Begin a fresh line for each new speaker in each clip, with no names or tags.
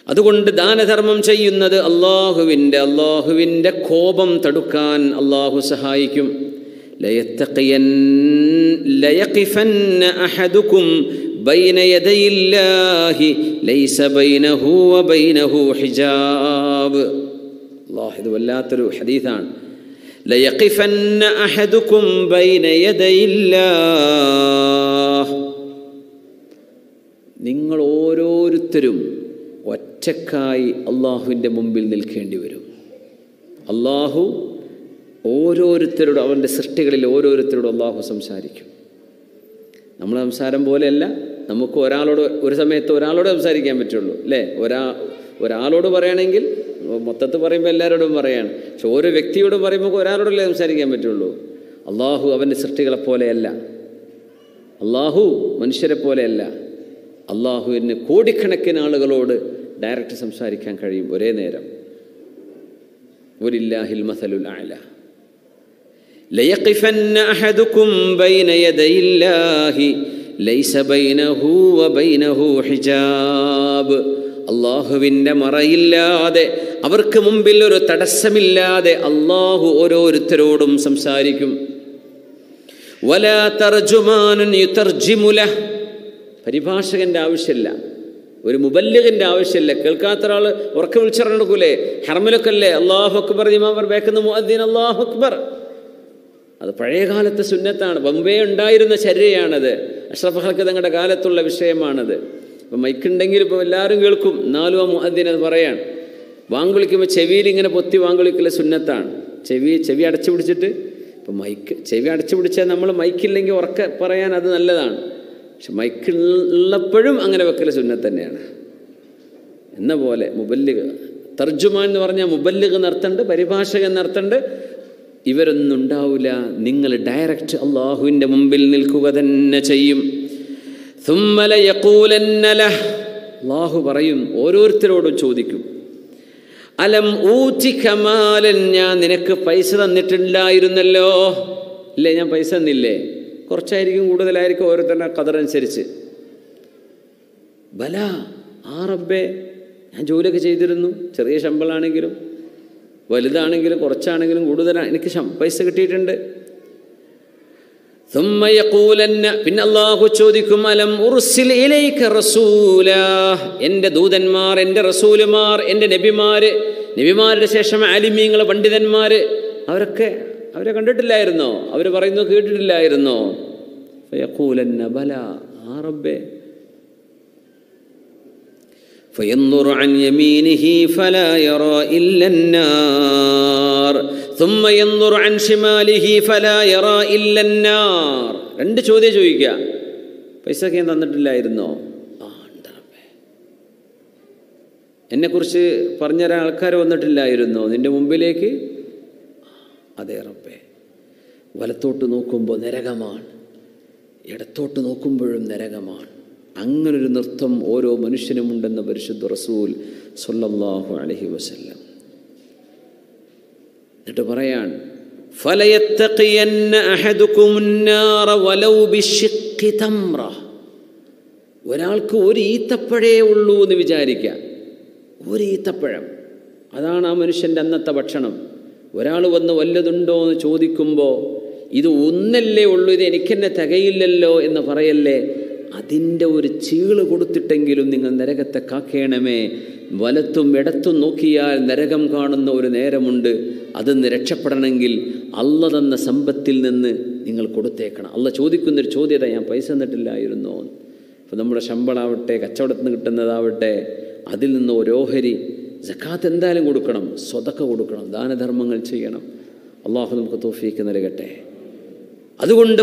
അതുകൊണ്ട് ദാനധർമ്മം ചെയ്യുന്നത് അള്ളാഹുവിൻ്റെ അള്ളാഹുവിൻ്റെ കോപം തടുക്കാൻ അള്ളാഹു സഹായിക്കും ലയത്തഖിയൻ ലയഖിഫന്ന അഹദുക്കും ബൈന യദയില്ലാഹി ലൈസ ബൈനഹു വബൈനഹു ഹിജാബ് അള്ളാഹ് ഇത് വല്ലാത്തൊരു ഹദീസാണ് ലയഖിഫന്ന അഹദുക്കും ബൈന യദയില്ലാഹ് നിങ്ങൾ ഓരോരുത്തരും ഒറ്റക്കായി അള്ളാഹുവിൻ്റെ മുമ്പിൽ നിൽക്കേണ്ടി വരും അള്ളാഹു ഓരോരുത്തരോടും അവൻ്റെ സൃഷ്ടികളിൽ ഓരോരുത്തരോടും അള്ളാഹു സംസാരിക്കും നമ്മളെ സംസാരം പോലെയല്ല നമുക്ക് ഒരാളോട് ഒരു സമയത്ത് ഒരാളോട് സംസാരിക്കാൻ പറ്റുള്ളൂ അല്ലേ ഒരാ ഒരാളോട് പറയുകയാണെങ്കിൽ മൊത്തത്തിൽ പറയുമ്പോൾ എല്ലാവരോടും പറയാണ് പക്ഷെ ഓരോ വ്യക്തിയോടും പറയുമ്പോൾ ഒരാളോടല്ലേ സംസാരിക്കാൻ പറ്റുള്ളൂ അള്ളാഹു അവൻ്റെ സൃഷ്ടികളെ പോലെയല്ല അള്ളാഹു മനുഷ്യരെ പോലെയല്ല അള്ളാഹുവിന് കോടിക്കണക്കിന് ആളുകളോട് ഡയറക്റ്റ് സംസാരിക്കാൻ കഴിയും ഒരേ നേരം ഒരില്ലാഹിൽ മസലുൽ ആല ليقفن أحدكم بين يدي الله ليس بينه وبينه حجاب അള്ളാഹുവിൻ്റെ മറയില്ലാതെ അവർക്ക് മുമ്പിൽ ഒരു തടസ്സമില്ലാതെ അള്ളാഹു ഓരോരുത്തരോടും സംസാരിക്കും വലാ തർജുമാനുൻ യുതർജിമുല പരിഭാഷകന്റെ ആവശ്യമില്ല ഒരു മുബല്ലിഗിന്റെ ആവശ്യമില്ല കേൾക്കാത്ത ഒരാൾ ഉറക്കെ വിളിച്ചിറങ്ങൂലേ ഹർമിലൊക്കെ അല്ലേ അള്ളാഹു അക്ബർ ഇമാവർ ബേക്കുന്ന മുഅദ്ദീൻ അള്ളാഹു അക്ബർ അത് പഴയ കാലത്തെ സുന്നത്താണ് ബമ്പേ ഉണ്ടായിരുന്ന ചര്യയാണത് അഷ്റഫ് ഹൽക്ക് തങ്ങളുടെ കാലത്തുള്ള വിഷയമാണത് ഇപ്പം മൈക്കുണ്ടെങ്കിൽ ഇപ്പോൾ എല്ലാവരും കേൾക്കും നാലും ആ മുഅദ്ദീൻ അത് പറയാണ് വാങ്കുളിക്കുമ്പോൾ ചെവിയിൽ ഇങ്ങനെ പൊത്തി വാങ്കുളിക്കൽ സുന്നത്താണ് ചെവി ചെവി അടച്ചു പിടിച്ചിട്ട് ഇപ്പം മൈക്ക് ചെവി അടച്ചു പിടിച്ചാൽ നമ്മൾ മൈക്കില്ലെങ്കിൽ ഉറക്കെ പറയാൻ അത് നല്ലതാണ് പക്ഷെ മൈക്ക് ഉള്ളപ്പോഴും അങ്ങനെ വെക്കൽ സുന്നത്ത് തന്നെയാണ് എന്ന പോലെ മുബല്ലിഗ് തർജുമാൻ എന്ന് പറഞ്ഞാൽ മുബല്ലിഗ് നിർത്തണ്ട് പരിഭാഷകൻ നിർത്തണ്ട് ഇവരൊന്നും ഉണ്ടാവില്ല നിങ്ങൾ ഡയറക്റ്റ് അള്ളാഹുവിൻ്റെ മുമ്പിൽ നിൽക്കുക തന്നെ ചെയ്യും അള്ളാഹു പറയും ഓരോരുത്തരോടും ചോദിക്കും അലം ഊറ്റി കമാലൻ ഞാൻ നിനക്ക് പൈസ തന്നിട്ടില്ലായിരുന്നല്ലോ ഇല്ലേ ഞാൻ പൈസ തന്നില്ലേ കുറച്ചായിരിക്കും കൂടുതലായിരിക്കും ഓരോരുത്തരുടെ കതറനുസരിച്ച് ബല ആ റബ്ബേ ഞാൻ ജോലിയൊക്കെ ചെയ്തിരുന്നു ചെറിയ ശമ്പളമാണെങ്കിലും വലുതാണെങ്കിലും കുറച്ചാണെങ്കിലും കൂടുതലാണ് എനിക്ക് പൈസ കിട്ടിയിട്ടുണ്ട് പിന്നെ അള്ളാഹു ചോദിക്കും അലം ഉർസിൽ റസൂല എൻ്റെ ദൂതന്മാർ എൻ്റെ റസൂലുമാർ എൻ്റെ നബിമാര് നബിമാരുടെ ശേഷം ആലിമീങ്ങൾ പണ്ഡിതന്മാര് അവരൊക്കെ അവരെ കണ്ടിട്ടില്ലായിരുന്നോ അവർ പറയുന്നു കേട്ടിട്ടില്ലായിരുന്നോ ഫയഖൂലന്ന ബല ആ റബ്ബേ فينظر عن يمينه فلا يرى إلا النار ثم ينظر عن شماله فلا يرى إلا النار രണ്ട് ചോദ്യം ചോദിക്കുക പൈസ ഒക്കെ ഞാൻ തന്നിട്ടില്ലായിരുന്നോ ആ ഉണ്ട് റബ്ബേ എന്നെക്കുറിച്ച് പറഞ്ഞ ആൾക്കാർ വന്നിട്ടില്ലായിരുന്നോ നിന്റെ മുമ്പിലേക്ക് അതെ റബ്ബേ വലത്തോട്ട് നോക്കുമ്പോൾ നരകമാണ് ഇടത്തോട്ട് നോക്കുമ്പോഴും നരകമാണ് അങ്ങനൊരു നൃത്തം ഓരോ മനുഷ്യനുമുണ്ടെന്ന പരിശുദ്ധ റസൂൽ സൊല്ലാഹു അലഹി വസല്ലം എന്നിട്ട് പറയാൻ ഒരാൾക്ക് ഒരു ഈത്തപ്പഴേ ഉള്ളൂ എന്ന് വിചാരിക്കുക ഒരു ഈത്തപ്പഴം അതാണ് ആ മനുഷ്യൻ്റെ അന്നത്തെ ഭക്ഷണം ഒരാൾ വന്ന് വല്ലതുണ്ടോ എന്ന് ചോദിക്കുമ്പോൾ ഇത് ഒന്നല്ലേ ഉള്ളൂ ഇത് എനിക്കെന്നെ തികയില്ലല്ലോ എന്ന് പറയല്ലേ അതിൻ്റെ ഒരു ചീള് കൊടുത്തിട്ടെങ്കിലും നിങ്ങൾ നരകത്തെ കാക്കേണമേ വലത്തും ഇടത്തും നോക്കിയാൽ നരകം കാണുന്ന ഒരു നേരമുണ്ട് അതിന്ന് രക്ഷപ്പെടണമെങ്കിൽ അല്ല തന്ന സമ്പത്തിൽ നിന്ന് നിങ്ങൾ കൊടുത്തേക്കണം അല്ല ചോദിക്കുന്നൊരു ചോദ്യത ഞാൻ പൈസ തന്നിട്ടില്ലായിരുന്നോ അപ്പോൾ നമ്മുടെ ശമ്പളമാവട്ടെ കച്ചവടത്തിന് കിട്ടുന്നതാവട്ടെ അതിൽ നിന്ന് ഓരോഹരി ജക്കാത്ത് എന്തായാലും കൊടുക്കണം സ്വതക്ക കൊടുക്കണം ദാനധർമ്മങ്ങൾ ചെയ്യണം അള്ളാഹു നമുക്ക് തോഫീക്ക് നൽകട്ടെ അതുകൊണ്ട്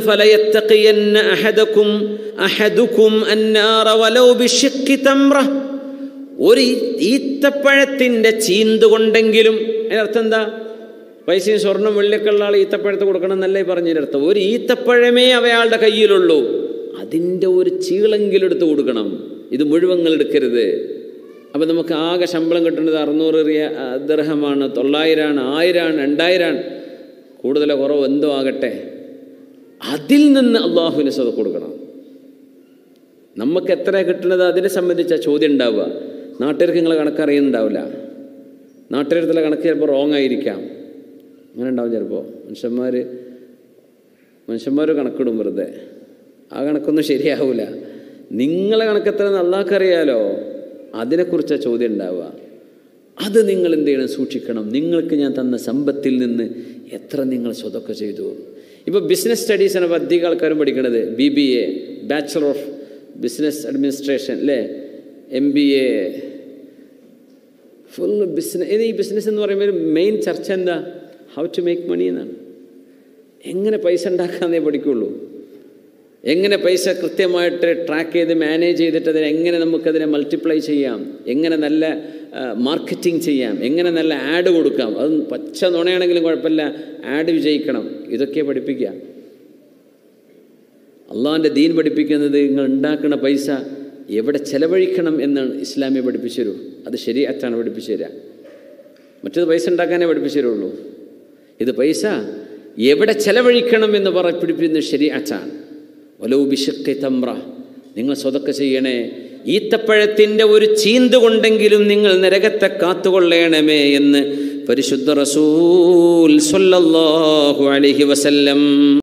ഒരു ഈത്തപ്പഴത്തിൻ്റെ ചീന്ത് കൊണ്ടെങ്കിലും അതിനർത്ഥം എന്താ പൈസയും സ്വർണം വെള്ളിയൊക്കെ ഉള്ള ആൾ ഈത്തപ്പഴത്ത് കൊടുക്കണം എന്നല്ലേ പറഞ്ഞതിനർത്ഥം ഒരു ഈത്തപ്പഴമേ അവയാളുടെ കയ്യിലുള്ളൂ അതിൻ്റെ ഒരു ചീളെങ്കിലും എടുത്ത് കൊടുക്കണം ഇത് മുഴുവങ്ങൾ എടുക്കരുത് അപ്പം നമുക്ക് ആകെ ശമ്പളം കിട്ടുന്നത് അറുന്നൂറ് റിയ ദർഹമാണ് തൊള്ളായിരമാണ് ആയിരമാണ് രണ്ടായിരമാണ് കൂടുതലോ കുറവോ എന്തോ ആകട്ടെ അതിൽ നിന്ന് അള്ളാഹുവിന് സ്വത കൊടുക്കണം നമുക്ക് എത്ര കിട്ടുന്നത് അതിനെ സംബന്ധിച്ച ചോദ്യം ഉണ്ടാവുക നാട്ടുകാർക്ക് നിങ്ങളെ കണക്കറിയുന്നുണ്ടാവില്ല നാട്ടുകാരത്തിലെ കണക്ക് ചിലപ്പോൾ റോങ് ആയിരിക്കാം അങ്ങനെ ഉണ്ടാവും ചിലപ്പോൾ മനുഷ്യന്മാർ മനുഷ്യന്മാർ കണക്കിടും വെറുതെ ആ കണക്കൊന്നും ശരിയാവില്ല നിങ്ങളെ കണക്കെത്ര നല്ലാക്കറിയാലോ അതിനെക്കുറിച്ചാണ് ചോദ്യം ഉണ്ടാവുക അത് നിങ്ങൾ എന്ത് ചെയ്യണം സൂക്ഷിക്കണം നിങ്ങൾക്ക് ഞാൻ തന്ന സമ്പത്തിൽ നിന്ന് എത്ര നിങ്ങൾ സ്വതൊക്കെ ചെയ്തു ഇപ്പോൾ ബിസിനസ് സ്റ്റഡീസാണ് ഇപ്പോൾ അധികം ആൾക്കാരും പഠിക്കുന്നത് B B A bachelor of business administration അല്ലേ M B A full business ഈ ബിസിനസ് എന്ന് പറയുമ്പോൾ മെയിൻ ചർച്ച എന്താ ഹൗ ടു മേക്ക് മണി എന്നാണ് എങ്ങനെ പൈസ ഉണ്ടാക്കാന്നേ പഠിക്കുള്ളൂ എങ്ങനെ പൈസ കൃത്യമായിട്ട് ട്രാക്ക് ചെയ്ത് മാനേജ് ചെയ്തിട്ട് അതിനെ എങ്ങനെ നമുക്കതിനെ മൾട്ടിപ്ലൈ ചെയ്യാം എങ്ങനെ നല്ല മാർക്കറ്റിംഗ് ചെയ്യാം എങ്ങനെ നല്ല ആഡ് കൊടുക്കാം അത് പച്ച നുണയാണെങ്കിലും കുഴപ്പമില്ല ആഡ് വിജയിക്കണം ഇതൊക്കെ പഠിപ്പിക്കുക അള്ളാഹിൻ്റെ ദീൻ പഠിപ്പിക്കുന്നത് നിങ്ങൾ ഉണ്ടാക്കുന്ന പൈസ എവിടെ ചെലവഴിക്കണം എന്നാണ് ഇസ്ലാമിയെ പഠിപ്പിച്ചു തരൂ അത് ശരിയാറ്റാണ് പഠിപ്പിച്ചു തരിക മറ്റത് പൈസ ഉണ്ടാക്കാനേ പഠിപ്പിച്ചു തരുള്ളൂ ഇത് പൈസ എവിടെ ചെലവഴിക്കണം എന്ന് പറ പിടിപ്പിക്കുന്നത് ശരിയാറ്റാണ് ഒലോ ബിഷക്കെ തമ്ര നിങ്ങൾ സ്വതക്ക ചെയ്യണേ ഈത്തപ്പഴത്തിൻ്റെ ഒരു ചീന്ത് കൊണ്ടെങ്കിലും നിങ്ങൾ നരകത്തെ കാത്തുകൊള്ളണമേ എന്ന് പരിശുദ്ധ റസൂൽ സല്ലല്ലാഹു അലൈഹി വസല്ലം